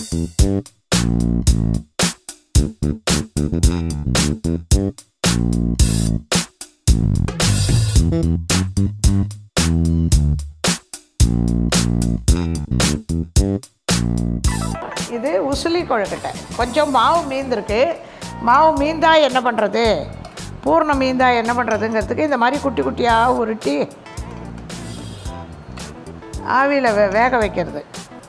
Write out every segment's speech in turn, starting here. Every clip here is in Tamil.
இது உசிலி கொழுக்கட்டை கொஞ்சம் மாவு மீந்திருக்கு மாவு மீந்தா என்ன பண்ணுறது பூர்ணம் மீந்தா என்ன பண்ணுறதுங்கிறதுக்கு இந்த மாதிரி குட்டி குட்டியாக உருட்டி ஆவியில் வே வேக வைக்கிறது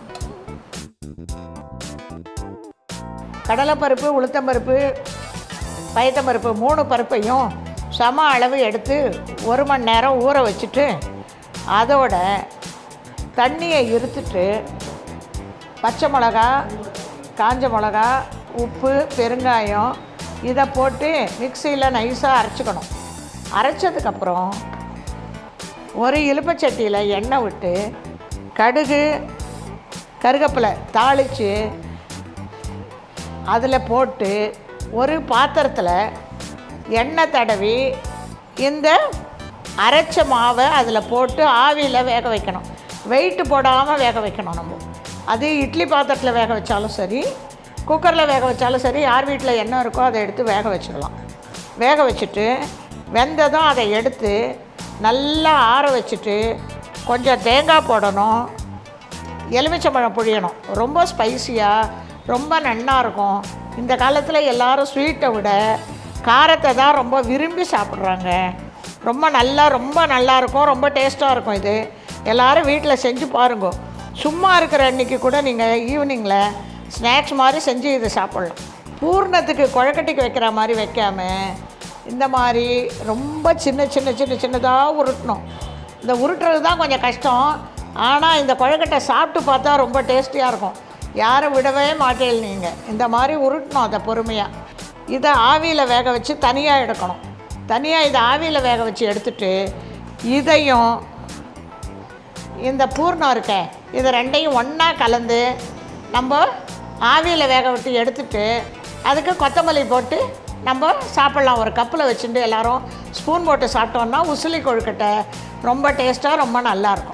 கடலைப்பருப்பு உளுத்தம்பருப்பு பயத்தம்பருப்பு மூணு பருப்பையும் சம அளவு எடுத்து ஒரு மணி நேரம் ஊற வச்சுட்டு அதோட தண்ணியை இருத்துட்டு பச்சை மிளகா காஞ்ச மிளகா உப்பு பெருங்காயம் இதை போட்டு மிக்சியில் நைஸாக அரைச்சிக்கணும் அரைச்சதுக்கப்புறம் ஒரு இலுப்பச்சட்டியில் எண்ணெய் விட்டு கடுகு கருகப்பிலை தாளித்து அதில் போட்டு ஒரு பாத்திரத்தில் எண்ணெய் தடவி இந்த அரைச்ச மாவை அதில் போட்டு ஆவியில் வேக வைக்கணும் வெயிட்டு போடாமல் வேக வைக்கணும் நம்ம அது இட்லி பாத்திரத்தில் வேக வச்சாலும் சரி குக்கரில் வேக வச்சாலும் சரி யார் வீட்டில் எண்ணெய் இருக்கோ அதை எடுத்து வேக வச்சுக்கலாம் வேக வச்சுட்டு வெந்ததும் அதை எடுத்து நல்லா ஆற வச்சுட்டு கொஞ்சம் தேங்காய் போடணும் எலுமிச்சம்பழம் புழியணும் ரொம்ப ஸ்பைசியாக ரொம்ப நன்னா இருக்கும் இந்த காலத்தில் எல்லாரும் ஸ்வீட்டை விட காரத்தை தான் ரொம்ப விரும்பி சாப்பிட்றாங்க ரொம்ப நல்லா ரொம்ப நல்லா இருக்கும் ரொம்ப டேஸ்ட்டாக இருக்கும் இது எல்லாரும் வீட்டில் செஞ்சு பாருங்க சும்மா இருக்கிற அன்னைக்கு கூட நீங்கள் ஈவினிங்கில் ஸ்நாக்ஸ் மாதிரி செஞ்சு இதை சாப்பிட்லாம் பூர்ணத்துக்கு குழக்கட்டைக்கு வைக்கிற மாதிரி வைக்காம இந்த மாதிரி ரொம்ப சின்ன சின்ன சின்ன சின்னதாக உருட்டணும் இந்த உருட்டுறது தான் கொஞ்சம் கஷ்டம் ஆனால் இந்த குழக்கட்டை சாப்பிட்டு பார்த்தா ரொம்ப டேஸ்டியாக இருக்கும் யாரும் விடவே மாட்டேன் நீங்கள் இந்த மாதிரி உருட்டணும் அதை பொறுமையாக இதை ஆவியில் வேக வச்சு தனியாக எடுக்கணும் தனியாக இதை ஆவியில் வேக வச்சு எடுத்துட்டு இதையும் இந்த பூர்ணம் இருக்க இது ரெண்டையும் ஒன்றா கலந்து நம்ம ஆவியில் வேக விட்டு எடுத்துட்டு அதுக்கு கொத்தமல்லி போட்டு நம்ம சாப்பிட்லாம் ஒரு கப்பில் வச்சுட்டு எல்லாரும் ஸ்பூன் போட்டு சாப்பிட்டோன்னா உசிலி கொழுக்கட்டை ரொம்ப டேஸ்ட்டாக ரொம்ப நல்லாயிருக்கும்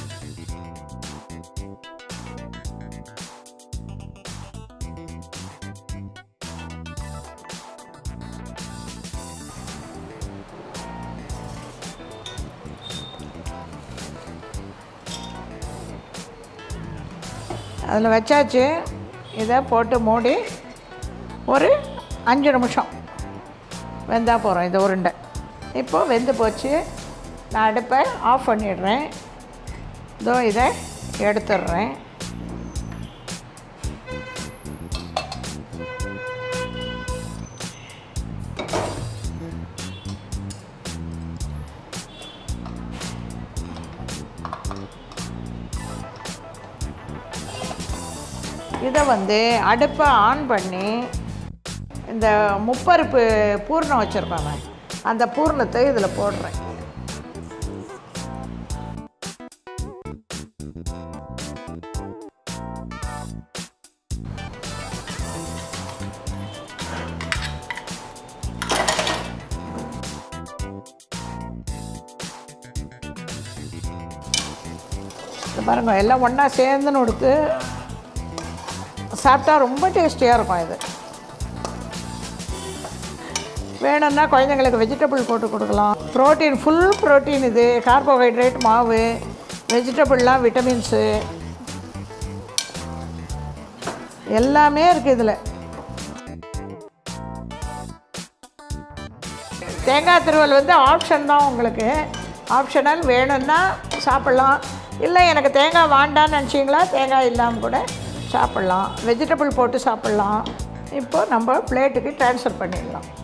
அதில் வச்சாச்சு இதை போட்டு மூடி ஒரு அஞ்சு நிமிஷம் வெந்தா போகிறோம் இது உருண்டை இப்போது வெந்து போச்சு நான் அடுப்பை ஆஃப் பண்ணிடுறேன் இதோ இதை எடுத்துடுறேன் இதை வந்து அடுப்பை ஆன் பண்ணி இந்த முப்பருப்பு பூர்ணம் வச்சுருப்பாங்க அந்த பூர்ணத்தை இதில் போடுறேன் இது பாருங்க எல்லாம் ஒன்றா சேர்ந்துன்னு கொடுத்து சாப்பிட்டா ரொம்ப டேஸ்டியாக இருக்கும் இது வேணும்னா குழந்தைங்களுக்கு வெஜிடபிள் போட்டு கொடுக்கலாம் ப்ரோட்டீன் ஃபுல் ப்ரோட்டீன் இது கார்போஹைட்ரேட் மாவு வெஜிடபிள்லாம் விட்டமின்ஸு எல்லாமே இருக்குது இதில் தேங்காய் திருவல் வந்து ஆப்ஷன் தான் உங்களுக்கு ஆப்ஷனல் வேணும்னா சாப்பிட்லாம் இல்லை எனக்கு தேங்காய் வேண்டான்னு நினச்சிங்களா தேங்காய் இல்லாமல் கூட சாப்பிட்லாம் வெஜிடபிள் போட்டு சாப்பிட்லாம் இப்போ நம்ம பிளேட்டுக்கு ட்ரான்ஸ்ஃபர் பண்ணிடலாம்